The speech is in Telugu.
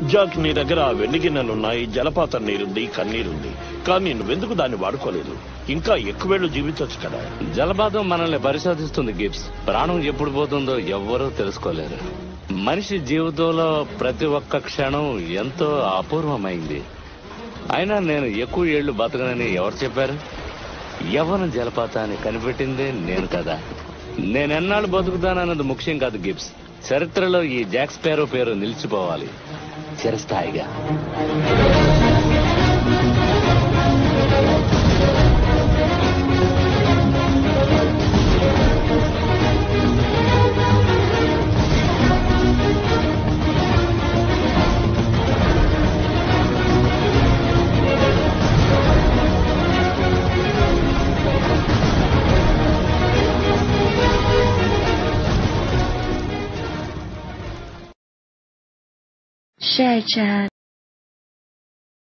జాక్ నీ దగ్గర ఆ వెండి గిన్నెలున్నాయి జలపాతం నీరుంది కన్నీరుంది కానీ నువ్వెందుకు దాన్ని వాడుకోలేదు ఇంకా ఎక్కువేళ్లు జీవించవచ్చు కదా జలపాతం మనల్ని పరిశోధిస్తుంది గిబ్స్ ప్రాణం ఎప్పుడు పోతుందో ఎవ్వరూ తెలుసుకోలేరు మనిషి జీవితంలో ప్రతి ఒక్క క్షణం ఎంతో అపూర్వమైంది అయినా నేను ఎక్కువ ఏళ్లు బతకనని ఎవరు చెప్పారు యవ్వన జలపాతాన్ని కనిపెట్టిందే నేను కదా నేనెన్నాళ్ళు బతుకుతానన్నది ముఖ్యం కాదు గిబ్స్ చరిత్రలో ఈ జాక్ స్పారో పేరు నిలిచిపోవాలి చిరస్థాయిగా Share chat.